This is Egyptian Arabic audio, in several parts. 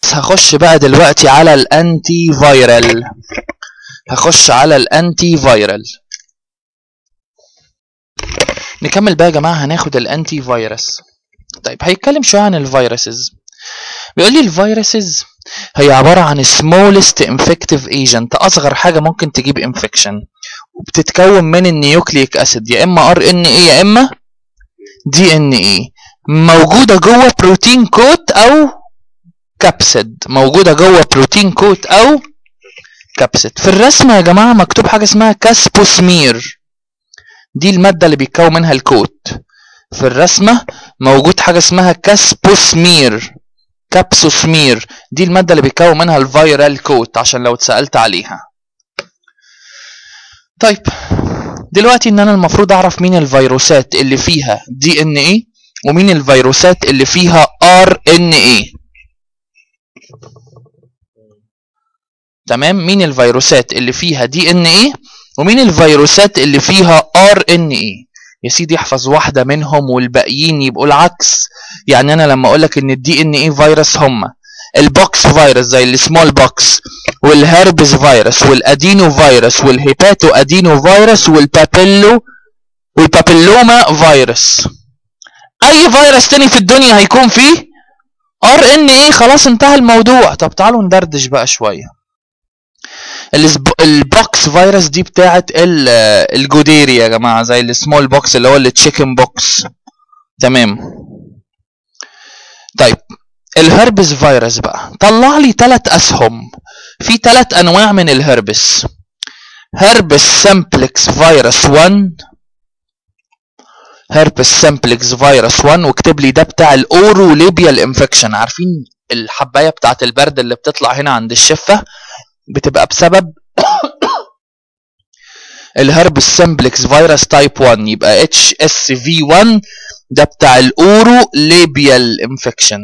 فيروسز هخش بقى دلوقتي على الانتي فايرال هخش على الانتي فايرال نكمل بقى يا جماعه هناخد الانتي فيروس طيب هيتكلم شويه عن الفيروسز بيقول لي الفيروسز هي عباره عن smallest infective agent اصغر حاجه ممكن تجيب انفكشن وبتتكون من النيوكليك اسيد يا اما ار ان اي يا اما دي ان اي موجوده جوه بروتين كوت او كابسيد موجوده جوه بروتين كوت او كابسيد في الرسمه يا جماعه مكتوب حاجه اسمها كاسبوسمير دي الماده اللي بيتكون منها الكوت في الرسمه موجود حاجه اسمها كاسبوسمير كابسوسمير دي الماده اللي بيتكون منها الفيرال كوت عشان لو اتسالت عليها طيب دلوقتي ان انا المفروض اعرف مين الفيروسات اللي فيها دي ان ايه ومين الفيروسات اللي فيها ار ان ايه تمام مين الفيروسات اللي فيها دي ان ايه ومين الفيروسات اللي فيها ار ان ايه يا سيدي احفظ واحده منهم والباقيين يبقوا العكس يعني انا لما اقول لك ان الدي ان ايه فيروس هم البوكس فيروس زي السمول بوكس والهربس فيروس والادينو فيروس والهيباتو ادينو فيروس والبابيلو والبابيلوما فيروس اي فيروس تاني في الدنيا هيكون فيه ار ان ايه خلاص انتهى الموضوع طب تعالوا ندردش بقى شويه البوكس فيروس دي بتاعت الجوديري يا جماعه زي السمول بوكس اللي هو التشيكن بوكس تمام طيب الهربس فيروس بقى طلع لي ثلاث اسهم في ثلاث انواع من الهربس هربس سمبلكس فيروس 1 هربس سمبلكس فيروس 1 واكتب لي ده بتاع الاورو ليبيال انفكشن عارفين الحبايه بتاعت البرد اللي بتطلع هنا عند الشفه بتبقى بسبب الهربس سمبلكس فيروس تايب 1 يبقى اتش اس في 1 ده بتاع الاورو ليبيال انفكشن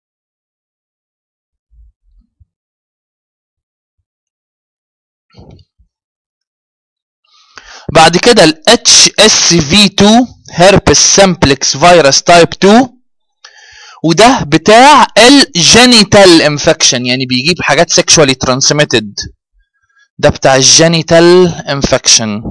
بعد كده ال HSV2 herpes simplex virus type 2 وده بتاع الجينيتال انفكشن يعني بيجيب حاجات sexually transmitted ده بتاع الجينيتال انفكشن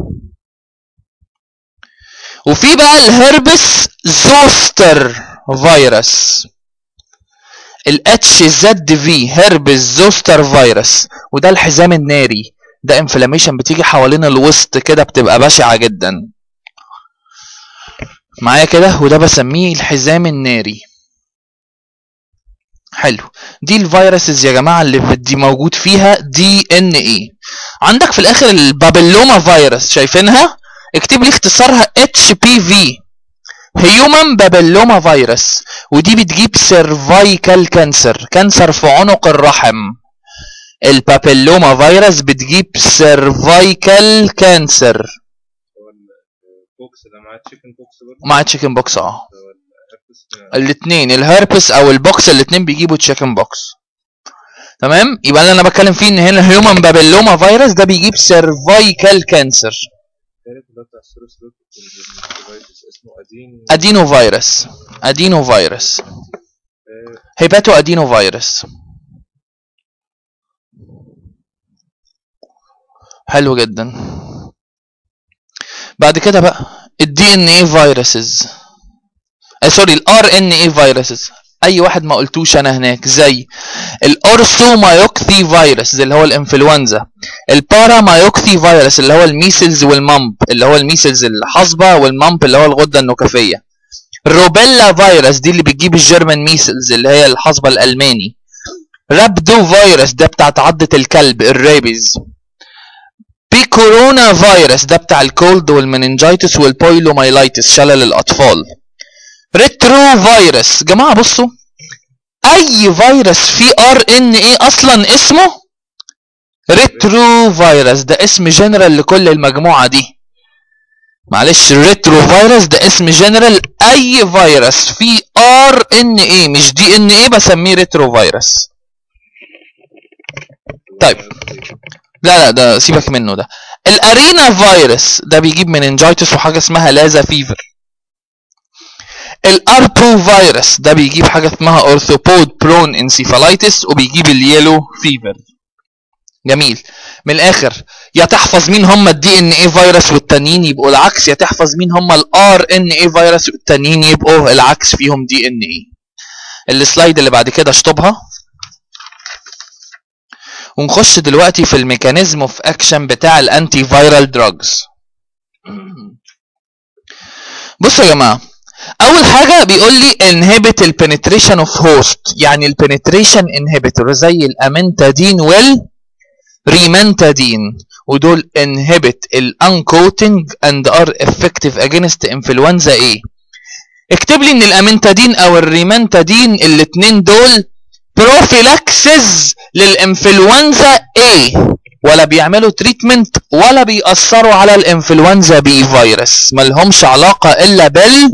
وفي بقى الهربس زوستر فيروس ال HZV هربس زوستر فيروس وده الحزام الناري ده انفلاميشن بتيجي حوالين الوسط كده بتبقى بشعه جدا معايا كده وده بسميه الحزام الناري حلو دي الفيروسز يا جماعه اللي دي موجود فيها دي ان اي عندك في الاخر البابيلوما فيروس شايفينها اكتب لي اختصارها اتش بي في هيومن بابيلوما فيروس ودي بتجيب سيرفايكال كانسر كانسر في عنق الرحم البابيلوما فيروس بتجيب سيرفايكال كانسر بوكس ده معاه تشيكن بوكس برضه مع تشيكن بوكس اه الهربس الاثنين الهربس او البوكس الاثنين بيجيبوا تشيكن بوكس تمام يبقى اللي انا بتكلم فيه ان هنا هيومن بابيلوما فيروس ده بيجيب سيرفايكال كانسر الثالث اللي هو بتاع السيروس فيروس اسمه ادين ادينو فيروس ادينو فيروس آه، هيباتو ادينو فيروس حلو جدا بعد كده بقى الدي ان اي فيروسز سوري الار ان اي فيروسز اي واحد ما قلتوش انا هناك زي الاورثومايوكثي فيروس اللي هو الانفلونزا البارامايوكثي فيروس اللي هو الميسلز والمامب اللي هو الميسلز الحصبه والمامب اللي هو الغده النكفيه روبيلا فيروس دي اللي بتجيب الجيرمان ميسلز اللي هي الحصبه الالماني رابدو فيروس ده بتاعت عضة الكلب الريبيز بيكورونا فيروس ده بتاع الكولد والمننجايتس والبويلومايلايتس شلل الاطفال ريترو فيروس جماعه بصوا اي فيروس فيه ار ان ايه اصلا اسمه ريترو فيروس ده اسم جنرال لكل المجموعه دي معلش ريترو فيروس ده اسم جنرال اي فيروس فيه ار ان ايه مش دي ان ايه بسميه ريترو فيروس طيب لا لا ده سيبك منه ده الارينا فيروس ده بيجيب مننجايتس وحاجه اسمها لازا فيفر الاربو فيروس ده بيجيب حاجه اسمها اورثوبود برون انسيفالايتس وبيجيب اليلو فيفر جميل من الاخر يا تحفظ مين هم الدي ان اي فيروس والتانيين يبقوا العكس يا تحفظ مين هم الار ان اي فيروس والتانيين يبقوا العكس فيهم دي ان اي السلايد اللي بعد كده اشطبها ونخش دلوقتي في الميكانيزم اوف اكشن بتاع الانتي فايرال دراجز بصوا يا جماعه اول حاجه بيقول لي inhibit البنتريشن اوف هوست يعني البنتريشن انهبيتور زي الامنتادين وال ريمنتادين ودول inhibit الانكوتنج and are effective against influenza A اكتب لي ان الامنتادين او الريمنتادين الاثنين دول بروفيلاكسز للانفلونزا A ولا بيعملوا تريتمنت ولا بيأثروا على الانفلونزا بي فيروس ملهمش علاقة الا بال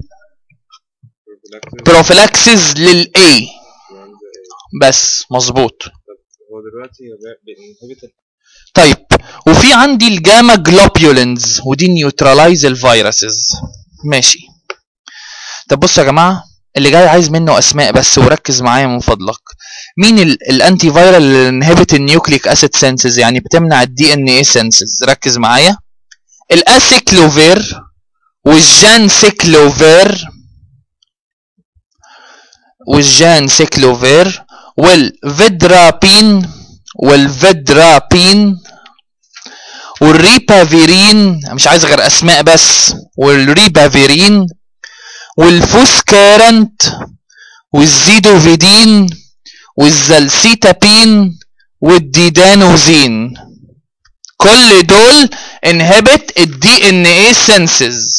بروفيلاكسز للA بس مظبوط هو دلوقتي بينهبت طيب وفي عندي الجاما جلوبيولينز ودي نيوتراليز الفيروسز ماشي طب بصوا يا جماعه اللي جاي عايز منه اسماء بس وركز معايا من فضلك مين ال- الانتي فايرال اللي انهبت النيوكليك اسيد سينسز يعني بتمنع الدي ان اي سينسز ركز معايا الاسيكلوفير والجانسيكلوفير والجانسيكلوفير والفيدرابين والفيدرابين والريبافيرين مش عايز غير اسماء بس والريبافيرين والفوسكارنت والزيدوفيدين والزلسيتابين والديدانوزين كل دول انهبت الدي ان اي سنسز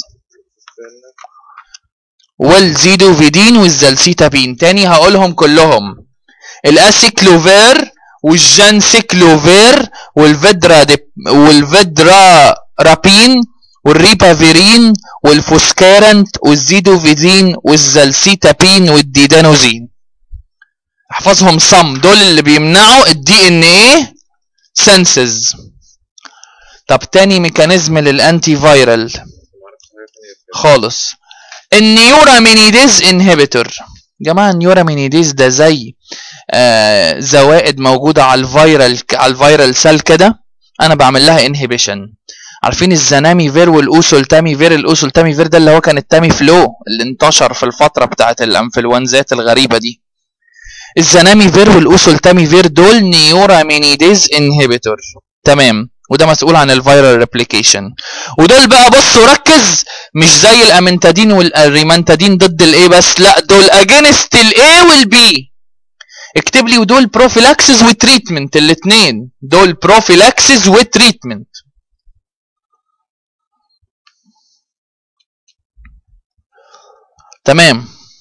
والزيدوفيدين والزلسيتابين تاني هقولهم كلهم الاسيكلوفير والجانسيكلوفير والفيدرا ديب والفيدرا رابين والريبافيرين والفوسكارنت والزيدوفيدين والزلسيتابين والديدانوزين احفظهم صم دول اللي بيمنعوا الدي ان ايه سنسز طب تاني ميكانيزم للانتي فايرال خالص النيورامينيديز انهبيتور جماعه النيورامينيديز ده زي آه زوائد موجوده على الفيرال على الفيرال سيل كده انا بعمل لها انهبيشن عارفين الزنامي فير والاوسول تامي فير الاوسول تامي فير ده اللي هو كان التامي فلو اللي انتشر في الفتره بتاعه الانفلونزات الغريبه دي الزنامي فير والاوسول تامي فير دول نيورامينيديز انهبيتور تمام وده مسؤول عن الفيرال ريبليكيشن ودول بقى بص وركز مش زي الامنتادين والريمانتادين ضد الاي بس لا دول اجينست الاي والبي اكتب لي ودول بروفيلاكسز وتريتمنت الاثنين دول بروفيلاكسز وتريتمنت تمام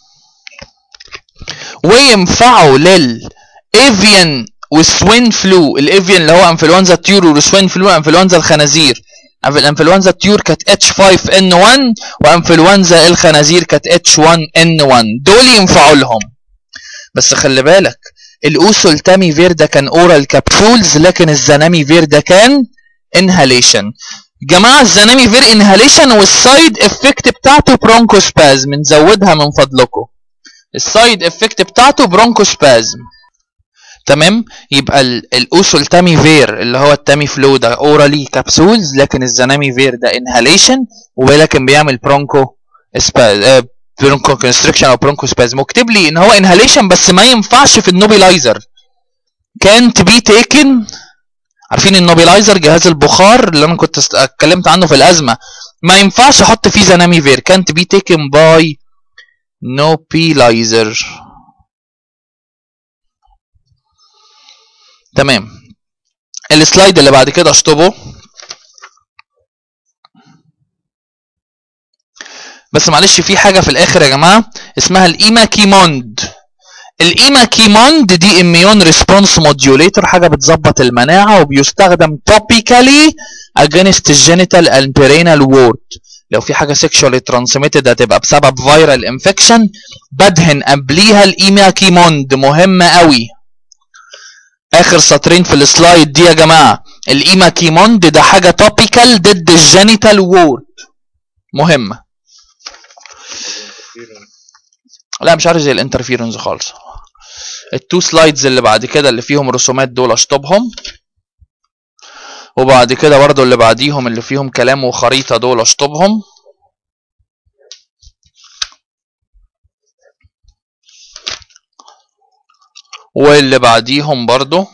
وينفعوا للافيان والسوين فلو الافيان اللي هو انفلونزا الطيور والسوين فلو انفلونزا الخنازير الانفلونزا الطيور كانت H5N1 وانفلونزا الخنازير كانت H1N1 دول ينفعوا لهم بس خلي بالك الاوسول تامي فير ده كان اورال كابسولز لكن الزنامي فير ده كان انهاليشن جماعه الزنامي فير انهاليشن والسايد افكت بتاعته برونكوسبازم نزودها من فضلكم السايد افكت بتاعته برونكوسبازم تمام يبقى الاوسول تامي فير اللي هو التامي فلو ده اورالي كابسولز لكن الزنامي فير ده انهاليشن ولكن بيعمل برونكو سباز برونكو كونستريكشن او برونكو سبازم واكتب لي ان هو انهاليشن بس ما ينفعش في النوبيلايزر كانت بي تيكن عارفين النوبيلايزر جهاز البخار اللي انا كنت اتكلمت عنه في الازمه ما ينفعش احط فيه زنامي فير كانت بي تيكن باي نوبيلايزر تمام السلايد اللي بعد كده اشطبه بس معلش في حاجه في الاخر يا جماعه اسمها الايماكيموند الايماكيموند دي اميون ريسبونس موديوليتور حاجه بتظبط المناعه وبيستخدم توبيكالي اجينست الجينيتال امبيرينال وورد لو في حاجه سيكشوالي ترانسميتد هتبقى بسبب فيرال انفكشن بدهن قبليها الايماكيموند مهمه قوي اخر سطرين في السلايد دي يا جماعه الايماكيموند ده حاجه توبيكال ضد الجينيتال وورد مهمه لا مش عارف زي الانترفيرنس خالص التو سلايدز اللي بعد كده اللي فيهم رسومات دول اشطبهم وبعد كده برضو اللي بعديهم اللي فيهم كلام وخريطة دول اشطبهم واللي بعديهم برضو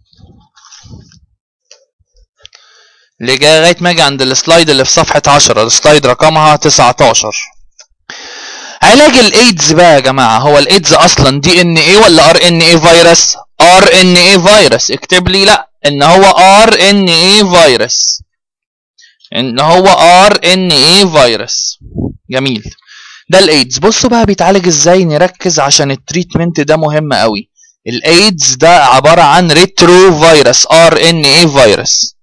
لغاية ما اجي عند السلايد اللي في صفحة 10 السلايد رقمها 19 علاج الايدز بقى يا جماعة هو الايدز اصلا دي ان ايه ولا ار ان ايه فيروس ار ان ايه فيروس اكتب لي لا ان هو ار ان ايه فيروس ان هو ار ان ايه فيروس جميل ده الايدز بصوا بقى بيتعالج ازاي نركز عشان التريتمنت ده مهم قوي الايدز ده عبارة عن ريترو فيروس ار ان ايه فيروس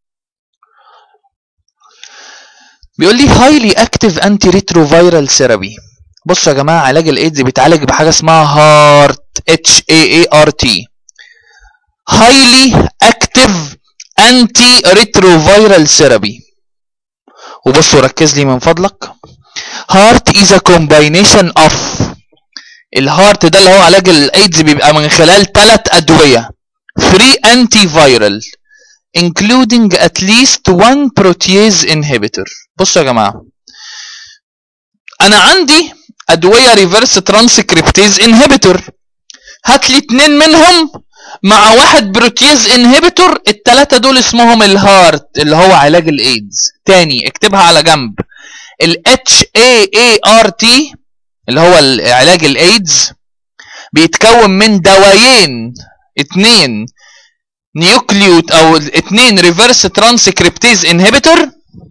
بيقول لي هايلي اكتيف انتي ريترو فيرال ثيرابي بصوا يا جماعه علاج الايدز بيتعالج بحاجه اسمها هارت اتش اي اي ار تي هايلي اكتيف انتي ريترو فيرال ثيرابي وبصوا ركز لي من فضلك هارت از ا كومباينيشن اوف الهارت ده اللي هو علاج الايدز بيبقى من خلال ثلاث ادويه 3 انتي فيرال including at least one protease inhibitor بصوا يا جماعه انا عندي ادويه ريفرس ترانسكريبتيز انهبيتور هات لي اتنين منهم مع واحد بروتيز انهبيتور التلاتة دول اسمهم الهارت اللي هو علاج الايدز تاني اكتبها على جنب ال HAART اللي هو علاج الايدز بيتكون من دوايين اتنين نيوكليوت او اتنين ريفرس ترانسكريبتيز انهبيتور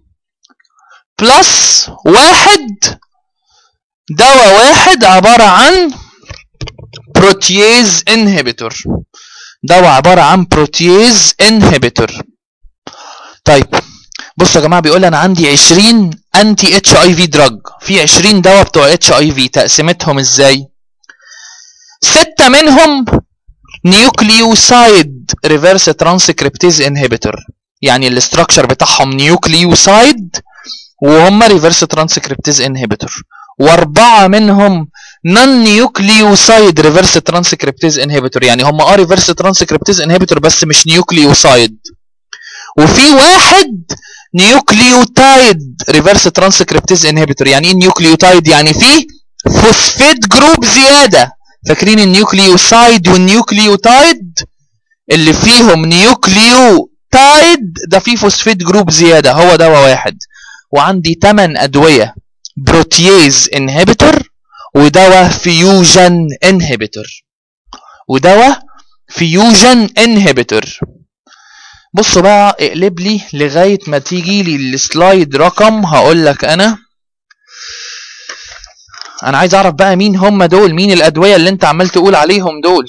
بلس واحد دواء واحد عبارة عن بروتيز انهبيتور دواء عبارة عن بروتيز انهبيتور طيب بصوا يا جماعة بيقول انا عندي 20 انتي اتش اي في دراج في 20 دواء بتوع اتش اي في تقسيمتهم ازاي ستة منهم نيوكليوسايد ريفرس ترانسكريبتيز انهبيتور يعني الاستراكشر بتاعهم نيوكليوسايد وهم ريفرس ترانسكريبتيز انهبيتور واربعه منهم نون نيوكليوسايد ريفرس ترانسكريبتيز انهبيتور يعني هم اه ريفرس ترانسكريبتيز انهبيتور بس مش نيوكليوسايد وفي واحد نيوكليوتايد ريفرس ترانسكريبتيز انهبيتور يعني ايه نيوكليوتايد يعني فيه فوسفيت جروب زياده فاكرين النيوكليوسايد والنيوكليوتايد اللي فيهم نيوكليوتايد ده فيه فوسفيت جروب زياده هو دواء واحد وعندي 8 ادويه بروتييز انهبيتور ودواء فيوجن انهبيتور ودواء فيوجن انهبيتور بصوا بقى اقلب لي لغايه ما تيجي لي السلايد رقم هقول لك انا انا عايز اعرف بقى مين هم دول مين الادويه اللي انت عمال تقول عليهم دول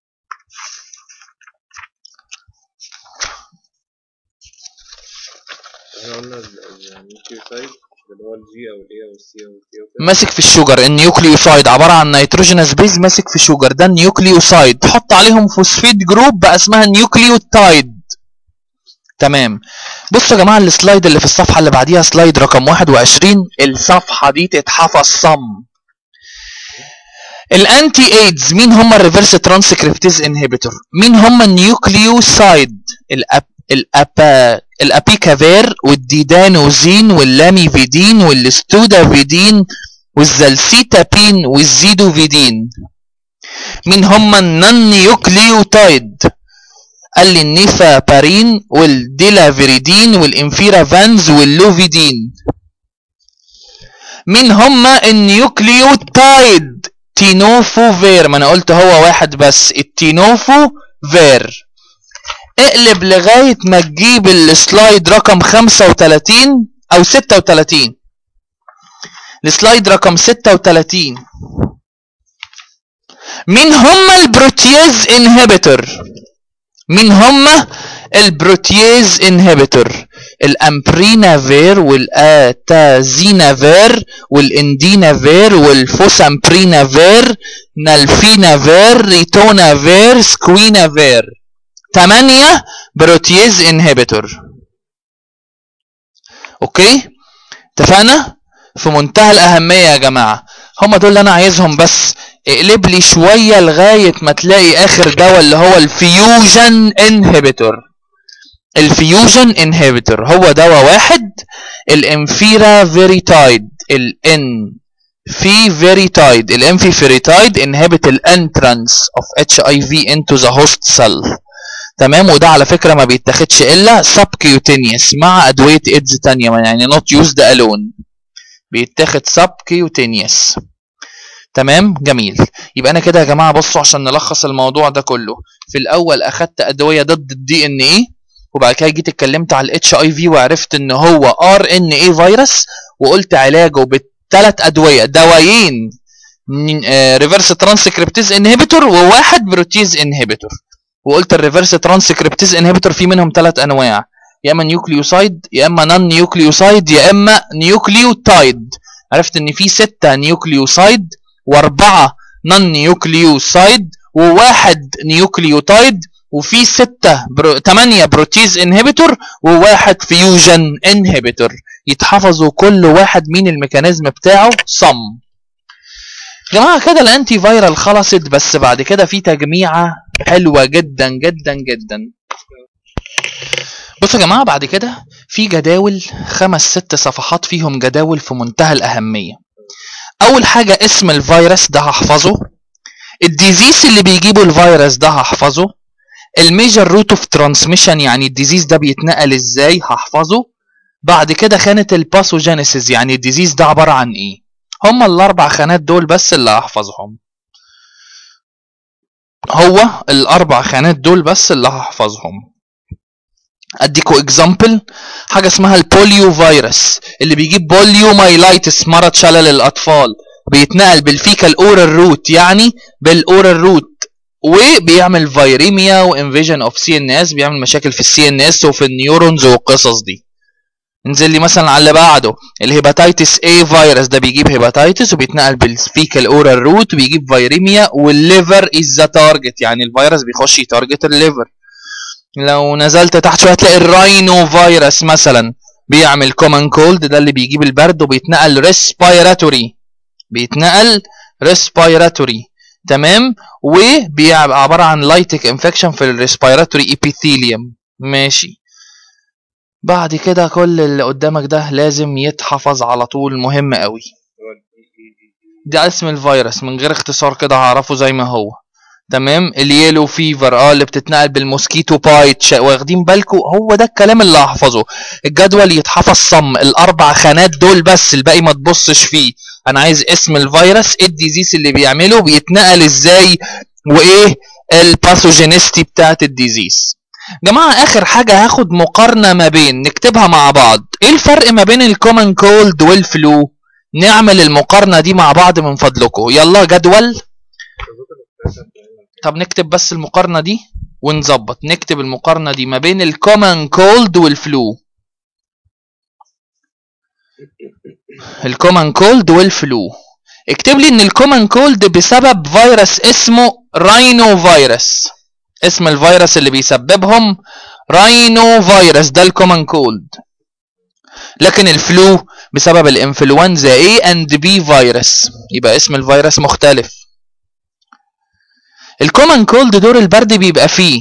احنا قلنا النيوكليوسايد اللي هو الجي او الاي او السي او التي او كده ماسك في الشوجر النيوكليوسايد عباره عن نيتروجينوس بيز ماسك في شوجر ده النيوكليوسايد حط عليهم فوسفيت جروب بقى اسمها نيوكليوتايد تمام بصوا يا جماعه السلايد اللي في الصفحه اللي بعديها سلايد رقم 21 الصفحه دي تتحفظ صم الانتي ايدز مين هم الريفرس ترانسكريبتيز انهبيتور مين هم النيوكليوسايد الأب الأبا الابيكافير والديدانوزين واللاميفيدين والستودافيدين والزلسيتابين والزيدوفيدين مين هم النون نيوكليوتايد قال لي النيفابارين والديلافيريدين والانفيرافانز واللوفيدين مين هم النيوكليوتايد تينوفوفير ما انا قلت هو واحد بس التينوفوفير اقلب لغاية ما تجيب السلايد رقم 35 او 36 السلايد رقم 36 مين هم البروتيز انهبيتور مين هم البروتيز انهبيتور الامبرينافير والاتازينافير والاندينافير والفوسامبرينافير نالفينافير ريتونافير سكوينافير 8 بروتيز انهبيتور اوكي اتفقنا في منتهى الاهميه يا جماعه هم دول اللي انا عايزهم بس اقلب لي شويه لغايه ما تلاقي اخر دواء اللي هو الفيوجن انهبيتور الفيوجن انهبيتور هو دواء واحد الانفيرا فيريتايد الان في فيريتايد الانفي فيريتايد انهبت الانترانس اوف اتش اي في انتو ذا هوست سيل تمام وده على فكره ما بيتاخدش الا سبكيوتينيوس مع ادويه ايدز تانية يعني نوت يوزد الون بيتاخد سبكيوتينيوس تمام جميل يبقى انا كده يا جماعه بصوا عشان نلخص الموضوع ده كله في الاول اخدت ادويه ضد الدي ان ايه وبعد كده جيت اتكلمت على الاتش اي في وعرفت ان هو ار ان اي فيروس وقلت علاجه بثلاث ادويه دوايين ريفرس ترانسكريبتيز انهبيتور وواحد بروتيز انهبيتور وقلت الريفرس ترانسكريبتيز انهبيتور في منهم ثلاث انواع يا اما نيوكليوسايد يا اما نون نيوكليوسايد يا اما نيوكليوتايد عرفت ان في ستة نيوكليوسايد واربعة نون نيوكليوسايد وواحد نيوكليوتايد وفي ستة برو... تمانية بروتيز انهبيتور وواحد فيوجن انهبيتور يتحفظوا كل واحد مين الميكانيزم بتاعه صم جماعة كده الانتي فايرال خلصت بس بعد كده في تجميعة حلوة جدا جدا جدا بصوا يا جماعة بعد كده في جداول خمس ست صفحات فيهم جداول في منتهى الأهمية أول حاجة اسم الفيروس ده هحفظه الديزيز اللي بيجيبه الفيروس ده هحفظه الميجر روت اوف ترانسميشن يعني الديزيز ده بيتنقل ازاي هحفظه بعد كده خانة الباثوجينيسيس يعني الديزيز ده عبارة عن ايه هما الاربع خانات دول بس اللي هحفظهم هو الاربع خانات دول بس اللي هحفظهم اديكوا اكزامبل حاجه اسمها البوليو فيروس اللي بيجيب بوليو مايلايتس مرض شلل الاطفال بيتنقل بالفيكال اورال روت يعني بالاورال روت وبيعمل فيريميا وانفيجن اوف سي ان اس بيعمل مشاكل في السي ان اس وفي النيورونز والقصص دي ننزل لي مثلا على اللي بعده الهيباتيتس اي فيروس ده بيجيب هيباتيتس وبيتنقل بالفيكال اورال روت وبيجيب فيريميا والليفر از ذا تارجت يعني الفيروس بيخش يتارجت الليفر لو نزلت تحت شويه هتلاقي الراينو فيروس مثلا بيعمل كومن كولد ده اللي بيجيب البرد وبيتنقل ريسبيراتوري بيتنقل ريسبيراتوري تمام وبيبقى عباره عن لايتك انفكشن في الريسبيراتوري ايبيثيليوم ماشي بعد كده كل اللي قدامك ده لازم يتحفظ على طول مهم قوي هو ال EEE ده اسم الفيروس من غير اختصار كده هعرفه زي ما هو تمام اليلو فيفر اه اللي بتتنقل بالموسكيتو بايت شا- واخدين بالكم هو ده الكلام اللي هحفظه الجدول يتحفظ صم الاربع خانات دول بس الباقي ما تبصش فيه انا عايز اسم الفيروس ايه الديزيز اللي بيعمله بيتنقل ازاي وايه الباثوجينيستي بتاعت الديزيز جماعة آخر حاجة هاخد مقارنة ما بين نكتبها مع بعض إيه الفرق ما بين الكومن كولد والفلو نعمل المقارنة دي مع بعض من فضلكم يلا جدول الربط الاساسي بتاعنا طب نكتب بس المقارنة دي ونظبط نكتب المقارنة دي ما بين الكومن كولد والفلو الكومن كولد والفلو اكتب لي ان الكومن كولد بسبب فيروس اسمه راينو فيروس اسم الفيروس اللي بيسببهم راينو فيروس ده الكومن كولد لكن الفلو بسبب الانفلونزا A and B فيروس يبقى اسم الفيروس مختلف الكومن كولد دور البرد بيبقى فيه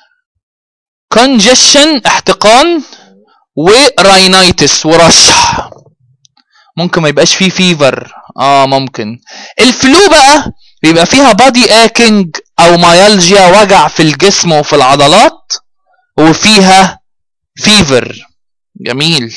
كونجيشن احتقان وراينايتس ورشح ممكن ما يبقاش فيه فيفر اه ممكن الفلو بقى بيبقى فيها بادي اكينج او مايالجيا وجع في الجسم وفي العضلات وفيها فيفر جميل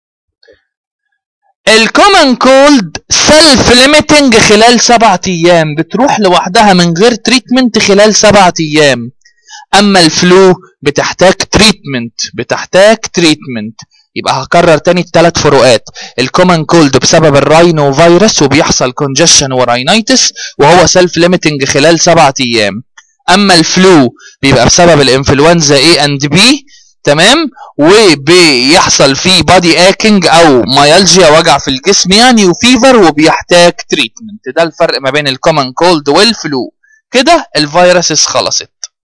الكومن كولد سيلف ليميتنج خلال سبعة ايام بتروح لوحدها من غير تريتمنت خلال سبعة ايام اما الفلو بتحتاج تريتمنت بتحتاج تريتمنت يبقى هكرر تاني الثلاث فروقات الكومن كولد بسبب الراينو فيروس وبيحصل كونجشن وراينايتس وهو سيلف ليميتنج خلال سبعة ايام اما الفلو بيبقى بسبب الانفلونزا A and B تمام وبيحصل فيه بادي اكينج او مايالجيا وجع في الجسم يعني وفيفر وبيحتاج تريتمنت ده الفرق ما بين الكومن كولد والفلو كده الفيروسز خلصت